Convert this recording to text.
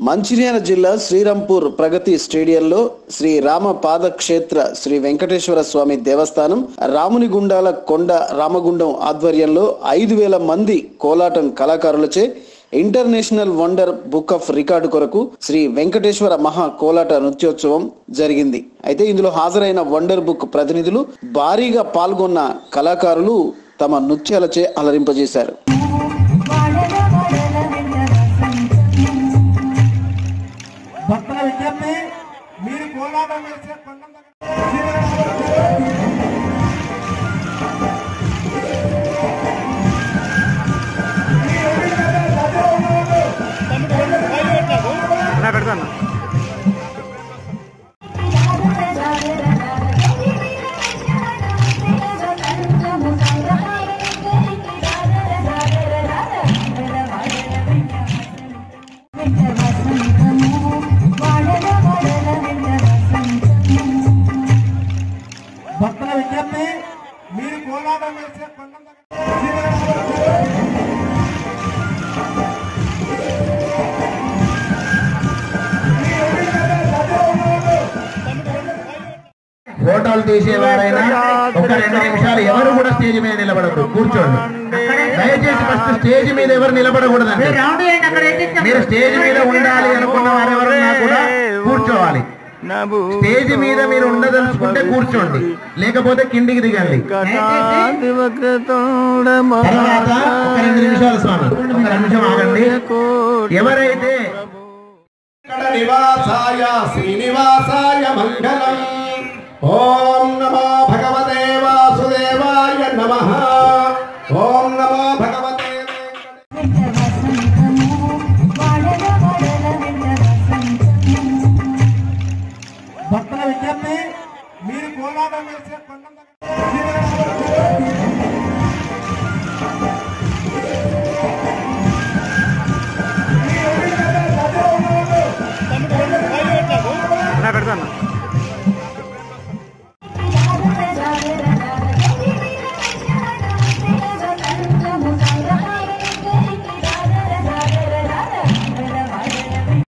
మంచిర్యాల జిల్లా శ్రీరాంపూర్ ప్రగతి స్టేడియంలో శ్రీ రామ పాదక్షేత్ర శ్రీ వెంకటేశ్వర స్వామి దేవస్థానం రాముని గుండాల కొండ రామగుండం ఆధ్వర్యంలో ఐదు వేల మంది కోలాటం కళాకారులచే international wonder book of record కొరకు శ్రీ వెంకటేశ్వర మహా కోలాట నృత్యోత్సవం జరిగింది అయితే ఇందులో హాజరైన వండర్ బుక్ ప్రతినిధులు భారీగా పాల్గొన్న కళాకారులు తమ నృత్యాలచే అలరింపజేశారు భక్తుల విజ్ఞప్తి మీరు కోలాటం వేసే కొండం భక్తుల విజ్ఞప్తి మీరు కోలాటం వేసే కొండం ఫోటోలు తీసేవారైనా ఒక రెండు నిమిషాలు ఎవరు కూడా స్టేజ్ మీద నిలబడకూడదు కూర్చోండి దయచేసి ఫస్ట్ స్టేజ్ మీద ఎవరు నిలబడకూడదండి మీరు స్టేజ్ మీద ఉండాలి అనుకున్న వారు ఎవరన్నా కూడా కూర్చోవాలి స్టేజ్ మీద మీరు ఉండదలుచుకుంటే కూర్చోండి లేకపోతే కిందికి దిగండి తర్వాత ఒక రెండు నిమిషాలు స్వామి ఒక నిమిషం ఆగండి ఎవరైతే నివాసాయ శ్రీనివాసాయ మంగళం ఓం